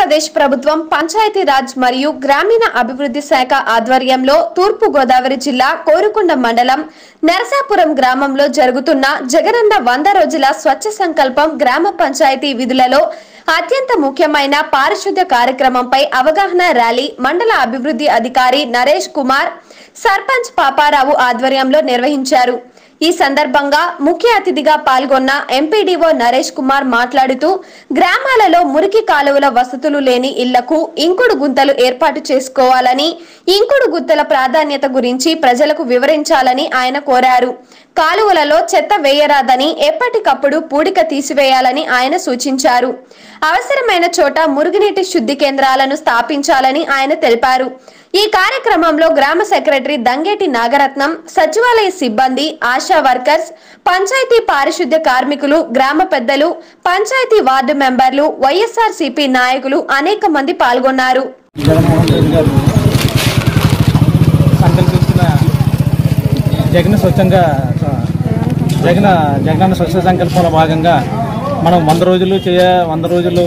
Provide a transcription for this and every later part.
ఆంధ్రప్రదేశ్ ప్రభుత్వం పంచాయతీరాజ్ మరియు గ్రామీణ అభివృద్ధి శాఖ ఆధ్వర్యంలో తూర్పు గోదావరి జిల్లా కోరుకొండ మండలం నరసాపురం గ్రామంలో జరుగుతున్న జగనన్న వంద రోజుల స్వచ్ఛ సంకల్పం గ్రామ పంచాయతీ విధులలో అత్యంత ముఖ్యమైన పారిశుద్ధ్య కార్యక్రమంపై అవగాహన ర్యాలీ మండల అభివృద్ధి అధికారి నరేష్ కుమార్ సర్పంచ్ పాపారావు ఆధ్వర్యంలో నిర్వహించారు ఈ సందర్భంగా ముఖ్య అతిథిగా పాల్గొన్న ఎంపీడీఓ నరేష్ కుమార్ మాట్లాడుతూ గ్రామాలలో మురికి కాలువల వసతులు లేని ఇళ్లకు ఇంకుడు గుంతలు ఏర్పాటు చేసుకోవాలని ఇంకుడు గుంతల ప్రాధాన్యత గురించి ప్రజలకు వివరించాలని ఆయన కోరారు కాలువలలో చెత్త వేయరాదని ఎప్పటికప్పుడు పూడిక తీసివేయాలని ఆయన సూచించారు అవసరమైన చోట మురుగునీటి శుద్ధి కేంద్రాలను స్థాపించాలని ఆయన తెలిపారు ఈ కార్యక్రమంలో గ్రామ సెక్రటరీ దంగేటి నాగరత్నం సచివాలయ సిబ్బంది ఆశా వర్కర్స్ పంచాయతీ పారిశుద్ధ్య కార్మికులు గ్రామ పెద్దలు పంచాయతీ వార్డు మెంబర్లు వైఎస్ఆర్ నాయకులు అనేక మంది పాల్గొన్నారు జగన్మోహన్ రెడ్డి గారు సంకల్పించిన జగన్ స్వచ్ఛంగా జగన్ జగనన్న స్వచ్ఛ సంకల్పంలో భాగంగా మనం వంద రోజులు చేయ వంద రోజులు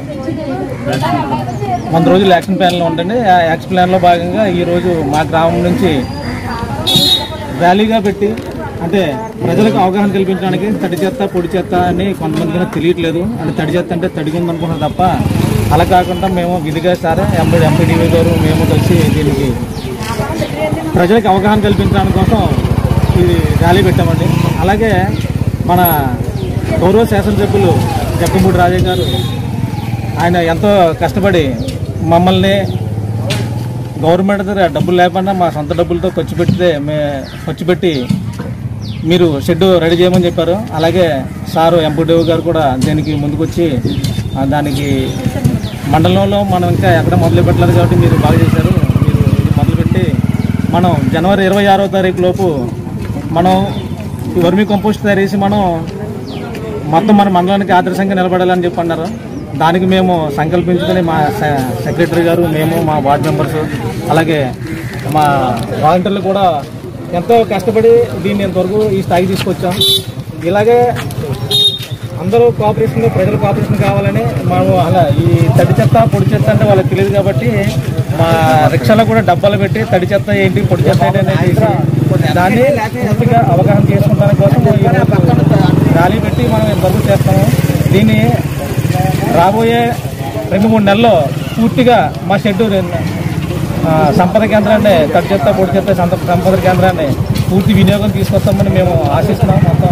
వంద రోజులు యాక్షన్ ప్లాన్లో ఉంటుంది ఆ యాక్షన్ ప్లాన్లో భాగంగా ఈరోజు మా గ్రామం నుంచి ర్యాలీగా పెట్టి అంటే ప్రజలకు అవగాహన కల్పించడానికి తడి చెత్త పొడి చెత్త అని కొంతమందికి తెలియట్లేదు అంటే తడి చెత్త అంటే తడిగి ఉందనుకుంటారు తప్ప అలా కాకుండా మేము విధిగా సార్ ఎంపీ ఎంపీడీవీ గారు మేము కలిసి దీనికి ప్రజలకు అవగాహన కల్పించడానికి కోసం ఇది ర్యాలీ పెట్టామండి అలాగే మన గౌరవ శాసనసభ్యులు జక్కమూడి రాజయ్య గారు ఆయన ఎంతో కష్టపడి మమ్మల్ని గవర్నమెంట్ దగ్గర డబ్బులు లేకుండా మా సొంత డబ్బులతో ఖర్చు పెడితే మే ఖర్చు పెట్టి మీరు షెడ్ రెడీ చేయమని చెప్పారు అలాగే సారు ఎంపీడీఓ గారు కూడా దీనికి ముందుకొచ్చి ఆ, దానికి మండలంలో మనం ఇంకా ఎక్కడ మొదలు పెట్టలేదు కాబట్టి మీరు బాగా చేశారు మీరు ఇది మొదలుపెట్టి మనం జనవరి ఇరవై ఆరో తారీఖు లోపు మనం ఈ వర్మీ కంపోస్ట్ తయారు చేసి మనం మొత్తం మన మండలానికి ఆదర్శంగా నిలబడాలని చెప్పి అన్నారు దానికి మేము సంకల్పించుకొని మా సె- సెక్రటరీ గారు మేము మా వార్డు మెంబర్స్ అలాగే మా వాలంటీర్లు కూడా ఎంతో కష్టపడి దీన్ని ఇంతవరకు ఈ స్థాయికి తీసుకొచ్చాం ఇలాగే అందరూ కోఆపరేషన్ ప్రజల కోఆపరేషన్ కావాలని మనం అలా ఈ తడి చెత్త పొడి చెత్త అంటే వాళ్ళకి తెలియదు కాబట్టి మా రిక్షాలో కూడా డబ్బాలు పెట్టి తడి చెత్త ఏంటి పొడి చెత్త ఏంటి అనేది తీసి దాన్ని పూర్తిగా అవగాహన చేసుకోవడానికి కోసం ఈ ర్యాలీ పెట్టి మనం ఇంతవరకు చేస్తాము దీన్ని రాబోయే రెండు మూడు నెలల్లో పూర్తిగా మా షెడ్యూల్ ఆ, సంపద కేంద్రాన్ని తడి చెత్త పొడి చెత్త సంత- సంపద కేంద్రాన్ని పూర్తి వినియోగం తీసుకొస్తామని మేము ఆశిస్తున్నాం మొత్తం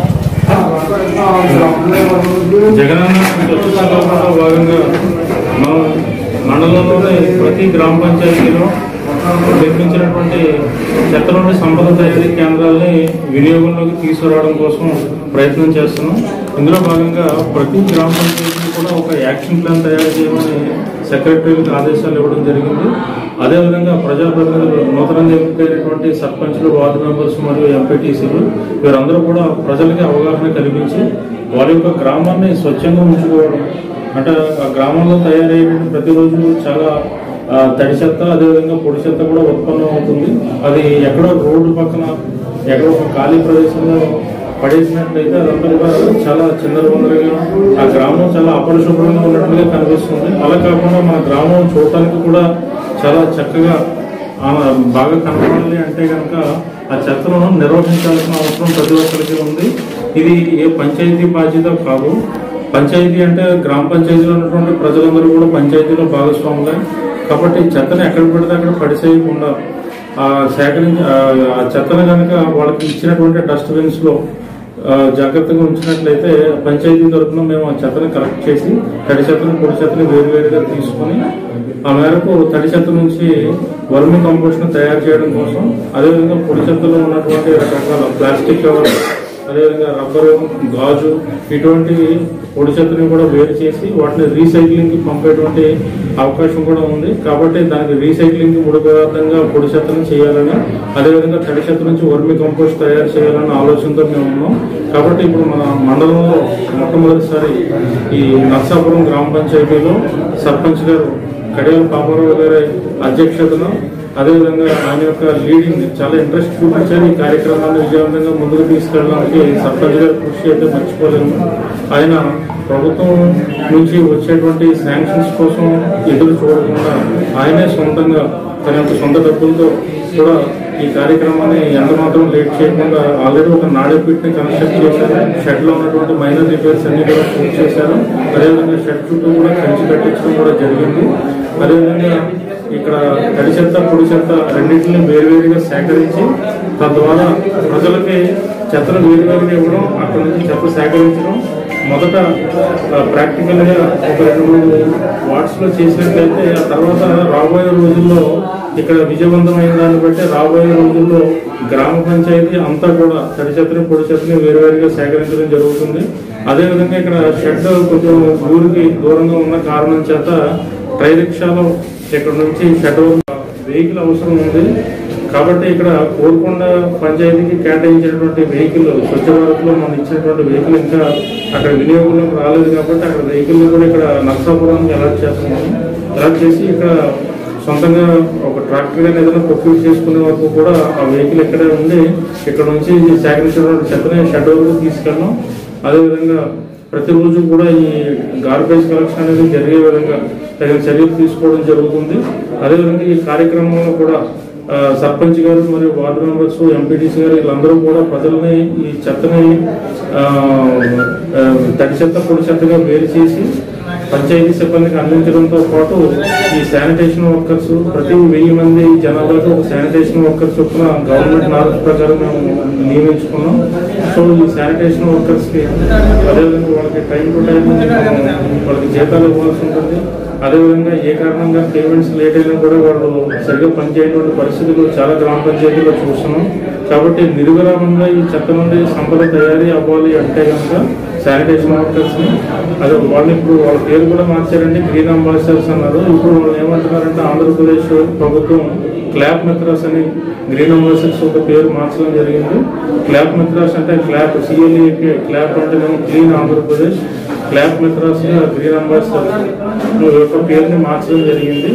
జగనన్న స్వచ్ఛ సంకల్పంలో భాగంగా మనం మండలంలోని ప్రతి గ్రామ పంచాయతీలో నిర్మించినటువంటి చెత్త నుండి సంపద తయారీ కేంద్రాలని వినియోగంలోకి తీసుకురావడం కోసం ప్రయత్నం చేస్తున్నాం ఇందులో భాగంగా ప్రతి గ్రామ పంచాయతీ కూడా ఒక యాక్షన్ ప్లాన్ తయారు చేయమని సెక్రటరీలకు ఆదేశాలు ఇవ్వడం జరిగింది అదేవిధంగా ప్రజాప్రతినిధులు నూతనంగా ఎన్నికైనటువంటి సర్పంచ్లు వార్డు మెంబర్స్ మరియు ఎంపీటీసీలు వీరందరూ కూడా ప్రజలకి అవగాహన కల్పించి వారి యొక్క గ్రామాన్ని స్వచ్ఛంగా ఉంచుకోవడం అంటే ఆ గ్రామంలో తయారయ్యే ప్రతిరోజు చాలా ఆ, తడి చెత్త అదేవిధంగా పొడి చెత్త కూడా ఉత్పన్నం అవుతుంది అది ఎక్కడో రోడ్డు పక్కన ఎక్కడో ఒక ఖాళీ ప్రదేశంలో పడేసినట్లయితే అదంతా కూడా చాలా చిందరవందరగా ఆ గ్రామం చాలా అపరిశుభ్రంగా ఉన్నట్లుగా కనిపిస్తుంది అలా కాకుండా మన గ్రామం చూడటానికి కూడా చాలా చక్కగా ఆ, బాగా కనపడాలి అంటే కనుక ఆ చెత్తను నిర్వహించాల్సిన అవసరం ప్రతి ఒక్కరికి ఉంది ఇది ఏ పంచాయతీ బాధ్యత కాదు పంచాయతీ అంటే గ్రామ పంచాయతీలో ఉన్నటువంటి ప్రజలందరూ కూడా పంచాయతీలో భాగస్వాములే కాబట్టి చెత్తను ఎక్కడ పడితే అక్కడ పడిసేయకుండా ఆ సేకరించి ఆ ఆ చెత్తను కనుక వాళ్ళకి ఇచ్చినటువంటి డస్ట్బిన్స్ లో ఆ, జాగ్రత్తగా ఉంచినట్లయితే పంచాయతీ తరఫున మేము ఆ చెత్తను కలెక్ట్ చేసి తడి చెత్తను పొడి చెత్తని వేరువేరుగా తీసుకొని ఆ మేరకు తడి చెత్త నుంచి వర్మి కంపోస్ట్ తయారు చేయడం కోసం అదేవిధంగా పొడి చెత్తలో ఉన్నటువంటి రకరకాల ప్లాస్టిక్ కవర్ అదేవిధంగా రబ్బరు గాజు ఇటువంటి పొడి చెత్తని కూడా వేరు చేసి వాటిని రీసైక్లింగ్ కి పంపేటువంటి అవకాశం కూడా ఉంది కాబట్టి దానికి రీసైక్లింగ్ ముడి పదార్థంగా పొడి చెత్తను చేయాలని అదేవిధంగా తడి చెత్త నుంచి వర్మి కంపోస్ట్ తయారు చేయాలన్న ఆలోచనతో మేము ఉన్నాం కాబట్టి ఇప్పుడు మన మండలంలో మొట్టమొదటిసారి ఈ నర్సాపురం గ్రామ పంచాయతీలో సర్పంచ్ గారు కడియాల పాపారావు గారి అధ్యక్షతన అదేవిధంగా ఆయన యొక్క లీడింగ్ చాలా ఇంట్రెస్ట్ చూపించారు ఈ కార్యక్రమాన్ని విజయవంతంగా ముందుకు తీసుకెళ్ళడానికి సర్పంచ్ గారి కృషి అయితే మర్చిపోలేము ఆయన ప్రభుత్వం నుంచి వచ్చేటువంటి శాంక్షన్స్ కోసం ఎదురు చూడకుండా ఆయనే సొంతంగా తన యొక్క సొంత డబ్బులతో కూడా ఈ కార్యక్రమాన్ని ఎంత మాత్రం లేట్ చేయకుండా ఆల్రెడీ ఒక నాడెపిట్ని కన్స్ట్రక్ట్ చేశారు షెడ్ లో ఉన్నటువంటి మైనర్ రిపేర్స్ అన్ని కూడా పూర్తి చేశారు అదేవిధంగా షెడ్ చుట్టూ కూడా కంచి కట్టించడం కూడా జరిగింది అదేవిధంగా ఇక్కడ తడి చెత్త పొడి చెత్త రెండింటిని వేరువేరుగా సేకరించి తద్వారా ప్రజలకి చెత్తను వేరువేరుగా ఇవ్వడం అక్కడ నుంచి చెత్త సేకరించడం మొదట ప్రాక్టికల్ గా ఒక రెండు మూడు వార్డ్స్ లో చేసినట్లయితే ఆ తర్వాత రాబోయే రోజుల్లో ఇక్కడ విజయవంతమైన దాన్ని బట్టి రాబోయే రోజుల్లో గ్రామ పంచాయతీ అంతా కూడా తడి చెత్తని పొడి చెత్తని వేరువేరుగా సేకరించడం జరుగుతుంది అదేవిధంగా ఇక్కడ షెడ్ కొంచెం ఊరికి దూరంగా ఉన్న కారణం చేత ట్రై రిక్షాలో ఇక్కడ నుంచి షెడ్ వెహికల్ అవసరం ఉంది కాబట్టి ఇక్కడ కోరుకొండ పంచాయతీకి కేటాయించినటువంటి వెహికల్ స్వచ్ఛ భారత్ లో మనం ఇచ్చినటువంటి వెహికల్ ఇంకా అక్కడ వినియోగంలోకి రాలేదు కాబట్టి అక్కడ వెహికల్ కూడా ఇక్కడ నర్సాపురానికి అలర్ట్ చేస్తున్నాము అలర్ట్ చేసి ఇక్కడ సొంతంగా ఒక ట్రాక్టర్ కానీ ఏదైనా ప్రొక్యూర్ చేసుకునే వరకు కూడా ఆ వెహికల్ ఇక్కడే ఉండి ఇక్కడ నుంచి సేకరించినటువంటి చెత్తని షెడ్ వరకు తీసుకెళ్ళాం అదేవిధంగా ప్రతిరోజు కూడా ఈ గార్బేజ్ కలెక్షన్ అనేది జరిగే విధంగా తగిన చర్యలు తీసుకోవడం జరుగుతుంది అదేవిధంగా ఈ కార్యక్రమంలో కూడా ఆ, సర్పంచ్ గారు మరియు వార్డు మెంబర్స్ ఎంపీటీసీ గారు వీళ్ళందరూ కూడా ప్రజల్ని ఈ చెత్తని ఆ, ఆ, తడి చెత్త పొడి చెత్తగా వేరు చేసి పంచాయతీ సిబ్బందికి అందించడంతో పాటు ఈ శానిటేషన్ వర్కర్స్ ప్రతి వెయ్యి మంది జనాభాకి ఒక శానిటేషన్ వర్కర్ చొప్పున గవర్నమెంట్ నార్మ్స్ ప్రకారం మేము నియమించుకున్నాం సో ఈ శానిటేషన్ వర్కర్స్ కి అదేవిధంగా వాళ్ళకి టైం టు టైం వాళ్ళకి జీతాలు ఇవ్వాల్సి ఉంటుంది అదేవిధంగా ఏ కారణంగా పేమెంట్స్ లేట్ అయినా కూడా వాళ్ళు సరిగ్గా పనిచేయటువంటి పరిస్థితులు చాలా గ్రామ పంచాయతీలో చూస్తున్నాం కాబట్టి నిర్విరామంగా ఈ చెత్త నుండి సంపద తయారీ అవ్వాలి అంటే కనుక శానిటేషన్ వర్కర్స్ ని అదే వాళ్ళు ఇప్పుడు వాళ్ళ పేరు కూడా మార్చారండి గ్రీన్ అంబాసిడర్స్ అన్నారు ఇప్పుడు వాళ్ళు ఏమంటున్నారంటే ఆంధ్రప్రదేశ్ ప్రభుత్వం క్లాప్ మిత్రాస్ అని గ్రీన్ అంబాసిడర్స్ ఒక పేరు మార్చడం జరిగింది క్లాప్ మిత్రాస్ అంటే క్లాప్ సిఎల్ఈపి క్లాప్ అంటే క్లీన్ ఆంధ్రప్రదేశ్ క్లాప్ మిత్రాస్ గ్రీన్ అంబాసిడర్ యొక్క పేరుని మార్చడం జరిగింది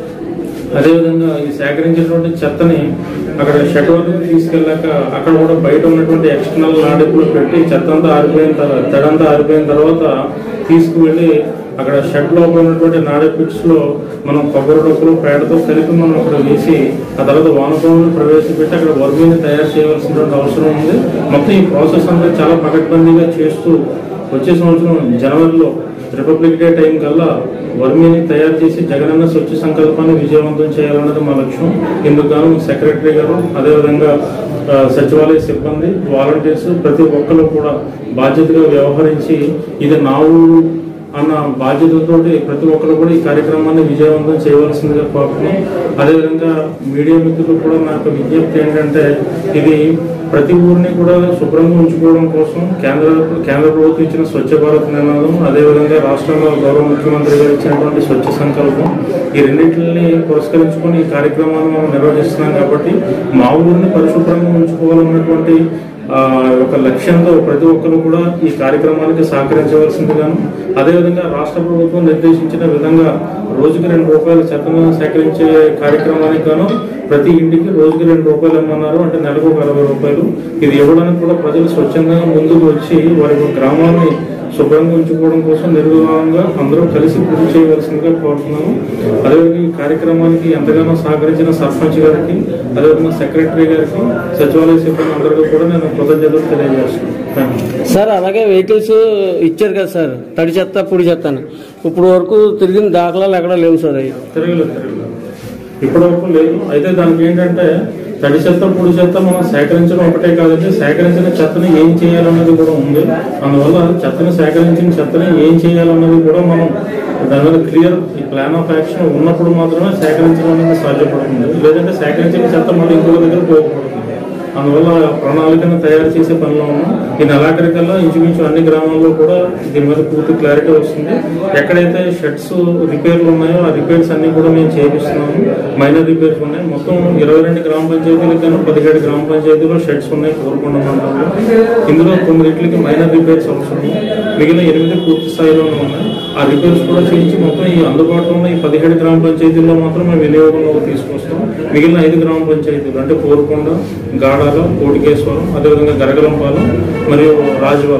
అదేవిధంగా ఈ సేకరించినటువంటి చెత్తని అక్కడ షెడ్ వరకు తీసుకెళ్ళాక అక్కడ కూడా బయట ఉన్నటువంటి ఎక్స్టర్నల్ నాడెప్పులు పెట్టి చెత్త అంతా ఆరిపోయిన తర్వాత తడంతా ఆరిపోయిన తర్వాత తీసుకువెళ్ళి అక్కడ షెడ్ లోపల ఉన్నటువంటి నాడెపిట్స్ లో మనం కొబ్బరి డొక్కులు పేడతో కలిపి మనం అక్కడ వేసి ఆ తర్వాత వానపాములు ప్రవేశపెట్టి అక్కడ వర్మీని తయారు చేయవలసినటువంటి అవసరం ఉంది మొత్తం ఈ ప్రాసెస్ అంతా చాలా పకడ్బందీగా చేస్తూ వచ్చే సంవత్సరం జనవరిలో రిపబ్లిక్ డే టైం కల్లా వర్మీని తయారు చేసి జగనన్న స్వచ్ఛ సంకల్పాన్ని విజయవంతం చేయాలన్నది మా లక్ష్యం ఇందుకు గాను సెక్రటరీ గారు అదేవిధంగా ఆ, సచివాలయ సిబ్బంది వాలంటీర్స్ ప్రతి ఒక్కరు కూడా బాధ్యతగా వ్యవహరించి ఇది నా ఊరు అన్న బాధ్యతతోటి ప్రతి ఒక్కరు కూడా ఈ కార్యక్రమాన్ని విజయవంతం చేయవలసిందిగా కోరుతున్నాం అదేవిధంగా మీడియా మిత్రులు కూడా నాకు విజ్ఞప్తి ఏంటంటే ఇది ప్రతి ఊరిని కూడా శుభ్రంగా ఉంచుకోవడం కోసం కేంద్ర కేంద్ర ప్రభుత్వం ఇచ్చిన స్వచ్ఛ భారత్ నినాదం అదేవిధంగా రాష్ట్రంలో గౌరవ ముఖ్యమంత్రి గారు ఇచ్చినటువంటి స్వచ్ఛ సంకల్పం ఈ రెండింటిని పురస్కరించుకొని ఈ కార్యక్రమాన్ని మనం నిర్వహిస్తున్నాం కాబట్టి మా ఊరిని పరిశుభ్రంగా ఉంచుకోవాలన్నటువంటి ఆ ఒక లక్ష్యంతో ప్రతి ఒక్కరు కూడా ఈ కార్యక్రమానికి సహకరించవలసిందిగాను అదేవిధంగా రాష్ట్ర ప్రభుత్వం నిర్దేశించిన విధంగా రోజుకి రెండు రూపాయల చెత్తను సేకరించే కార్యక్రమానికి గాను ప్రతి ఇంటికి రోజుకి రెండు రూపాయలు ఇమ్మన్నారు అంటే నెలకు ఒక అరవై రూపాయలు ఇది ఇవ్వడానికి కూడా ప్రజలు స్వచ్ఛంగా ముందుకు వచ్చి వారి యొక్క గ్రామాన్ని శుభ్రంగా ఉంచుకోవడం కోసం నిర్వివాహంగా అందరూ కలిసి కృషి చేయవలసిందిగా కోరుతున్నాము అదేవిధంగా ఈ కార్యక్రమానికి ఎంతగానో సహకరించిన సర్పంచ్ గారికి అదేవిధంగా సెక్రటరీ గారికి సచివాలయ సిబ్బంది అందరికీ కూడా నేను కృతజ్ఞతలు తెలియజేస్తున్నాను థ్యాంక్ యూ సార్ అలాగే వెహికల్స్ ఇచ్చారు కదా సార్ తడి చెత్త పొడి చెత్త అని ఇప్పుడు వరకు తిరిగిన దాఖలాలు ఎక్కడ లేవు సార్ అవి తిరగలేదు తిరగలేదు ఇప్పటి వరకు లేదు అయితే దానికి ఏంటంటే తడి చెత్త పొడి చెత్త మనం సేకరించడం ఒకటే కాదండి సేకరించిన చెత్తని ఏం చేయాలన్నది కూడా ఉంది అందువల్ల చెత్తని సేకరించిన చెత్తని ఏం చేయాలన్నది కూడా మనం దాని మీద క్లియర్ ఈ ప్లాన్ ఆఫ్ యాక్షన్ ఉన్నప్పుడు మాత్రమే సేకరించడం అనేది సాధ్యపడుతుంది లేదంటే సేకరించిన చెత్త మళ్ళీ ఇంకొక దగ్గర పోకూడదు అందువల్ల ప్రణాళికను తయారు చేసే పనిలో ఉన్నాం ఈ నెలాఖరికల్లా ఇంచుమించు అన్ని గ్రామాల్లో కూడా దీని మీద పూర్తి క్లారిటీ వస్తుంది ఎక్కడైతే షెడ్స్ రిపేర్లు ఉన్నాయో ఆ రిపేర్స్ అన్ని కూడా మేము చేపిస్తున్నాము మైనర్ రిపేర్స్ ఉన్నాయి మొత్తం ఇరవై రెండు గ్రామ పంచాయతీలకు గాను పదిహేడు గ్రామ పంచాయతీలో షెడ్స్ ఉన్నాయి కోరుకొండ మండలంలో ఇందులో తొమ్మిదింటికి మైనర్ రిపేర్స్ అవసరం మిగిలిన ఎనిమిది పూర్తి స్థాయిలోనే ఉన్నాయి ఆ రిపేర్స్ కూడా చేయించి మొత్తం ఈ అందుబాటులో ఉన్న ఈ పదిహేడు గ్రామ పంచాయతీల్లో మాత్రం మేము వినియోగంలోకి తీసుకొస్తాం మిగిలిన ఐదు గ్రామ పంచాయతీలు అంటే కోరుకొండ గాడాల కోటికేశ్వరం అదేవిధంగా గరగలంపాలెం మరియు రాజవరం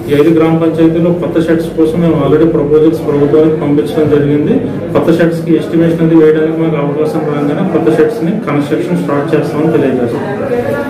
ఈ ఐదు గ్రామ పంచాయతీలో కొత్త షెడ్స్ కోసం మేము ఆల్రెడీ ప్రపోజల్స్ ప్రభుత్వానికి పంపించడం జరిగింది కొత్త షెడ్స్ కి ఎస్టిమేషన్ అది వేయడానికి మాకు అవకాశం రాగానే కొత్త షెడ్స్ ని కన్స్ట్రక్షన్ స్టార్ట్ చేస్తామని తెలియజేస్తాం